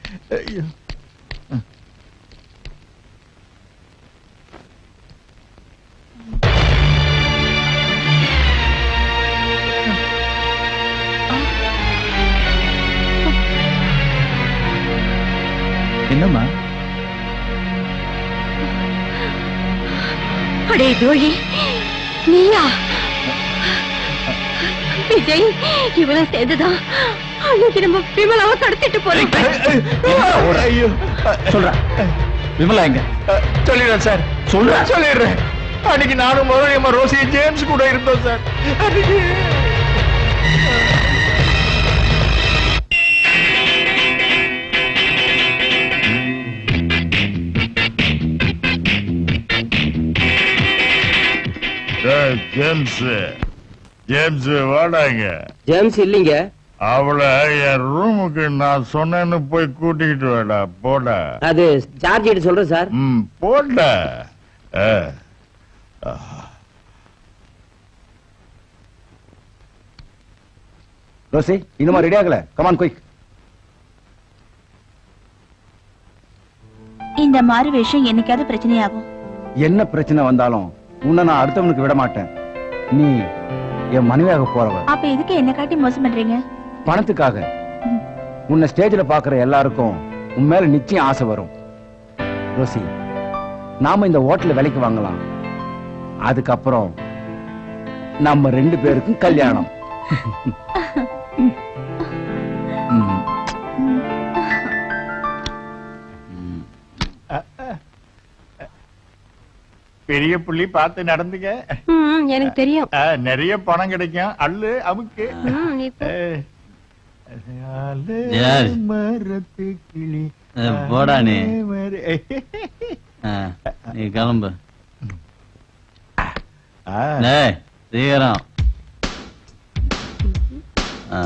ஐயோ. என்னம்மா அடே தோழி நீயா விஜய் இவள சேர்ந்துதான் அன்னைக்கு நம்ம விமலாவை கடத்திட்டு போறோம் ஐயோ சொல்றா விமலா எங்க சொல்லிடுறேன் சார் சொல்றேன். சொல்லிடுறேன் அன்னைக்கு நானும் முதலியம்மா ரோசி ஜேம்ஸ் கூட இருந்தோம் சார் அன்னைக்கு டேய், ஜேம்ஸ் ஜேம்ஸ் வாடாங்க ஜேம்ஸ் இல்லைங்க அவளை என் ரூமுக்கு நான் சொன்னேன்னு போய் கூட்டிக்கிட்டு வாடா போடா அது சார்ஜ் எடுத்து சொல்றேன் சார் ம் போடா ஆ. ரோசி இன்னுமா ரெடி ஆகல கமான் குயிக் இந்த மாறு வேஷம் என்னைக்காவது பிரச்சனையாகும் என்ன பிரச்சனை வந்தாலும் உன்னை நான் அடுத்தவனுக்கு விட மாட்டேன் நீ என் மனைவியாக போறவ அப்ப எதுக்கு என்ன காட்டி மோசம் பண்றீங்க பணத்துக்காக உன்னை ஸ்டேஜ்ல பாக்குற எல்லாருக்கும் உன் மேல நிச்சயம் ஆசை வரும் ரோசி நாம இந்த ஹோட்டல்ல விலைக்கு வாங்கலாம் அதுக்கப்புறம் நம்ம ரெண்டு பேருக்கும் கல்யாணம் ம். பெரிய புள்ளி பார்த்து நடந்துக்க எனக்கு தெரியும் ஆ, நிறைய பணம் கிடைக்கும் அள்ளு அமுக்கு ம், நீ போ. ஏ. அலே யார்? மரத்து கிளி ஏ, போடா நீ. அலே மர- ஆ, நீ கிளம்பு ஆ, டேய் சீக்கிரம் ஆ.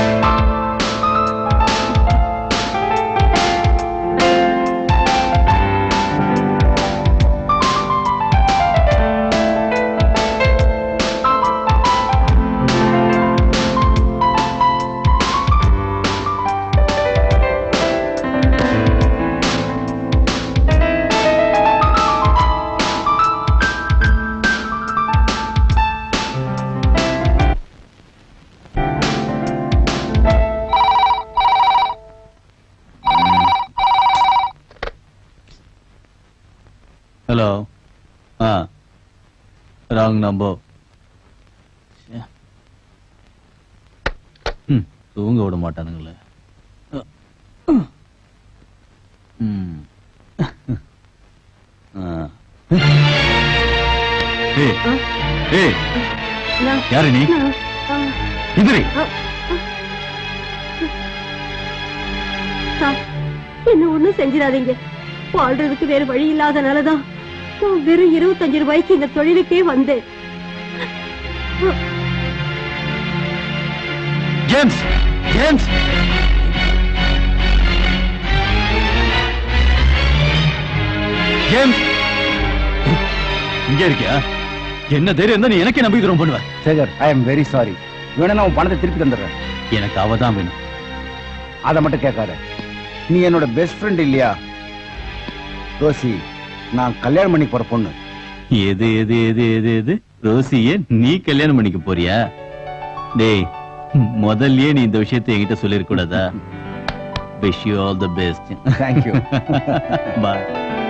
ஹலோ ஆ ராங் நம்பர் ம் தூங்க விட மாட்டானுங்களே ம் ஆ. ஏய் ஏய் நான்- யாரு நீ நான்- ஆ, எதிரி சார், என்ன ஒண்ணும் செஞ்சிடாதீங்க வாழ்றதுக்கு வேற வழி இல்லாதனாலதான் நான் வெறும் இருபத்தஞ்சு ரூபாய்க்கு இந்த தொழிலுக்கே வந்தேன் ஜேம்ஸ் ஜேம்ஸ் ஜேம்ஸ் இங்க இருக்கியா என்ன தைரியம் இருந்தா நீ எனக்கே நம்பி துரோகம் பண்ணுவ Sekar I am very sorry வேணா உன் பணத்தை திருப்பி தந்துடுறேன் எனக்கு அவ தான் வேணும் அதை மட்டும் கேட்காத நீ என்னோட பெஸ்ட் ஃப்ரெண்ட் இல்லையா ரோசி நான் கல்யாணம் பண்ணி போற பொண்ணு எது எது எது எது எது ரோசிய நீ கல்யாணம் பண்ணிக்க போறியா டேய் முதல்லயே நீ இந்த விஷயத்தை என்கிட்ட சொல்லிருக்க கூடாதா wish you all the best Thank you. Bye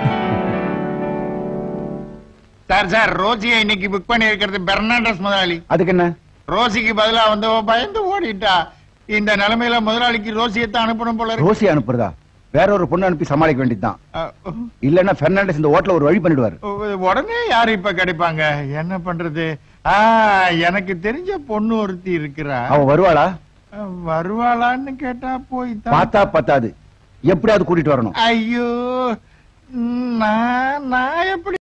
sir sir ரோசியை இன்னைக்கு புக் பண்ணி இருக்கிறது பெர்னாண்டஸ் முதலாளி அதுக்கு என்ன ரோசிக்கு பதிலா வந்து பயந்து ஓடிட்டா இந்த நிலைமையில முதலாளிக்கு ரோசியத்தான் அனுப்பணும் போல இருக்கு ரோசி அனுப்புறதா வேற ஒரு பொண்ணு அனுப்பி சமாளிக்க வேண்டியதுதான் அஹ், இல்லன்னா பெர்னாண்டஸ் இந்த ஹோட்டல்ல ஒரு வழி பண்ணிடுவாரு உடனே யாரு இப்ப கிடைப்பாங்க என்ன பண்றது ஆ எனக்கு தெரிஞ்ச பொண்ணு ஒருத்தி இருக்கிறா அவ வருவாளா அஹ், வருவாளான்னு கேட்டா போய் பார்த்தா பத்தாது எப்படியாவது கூட்டிட்டு வரணும் ஐயோ ம், நான் நான் எப்படி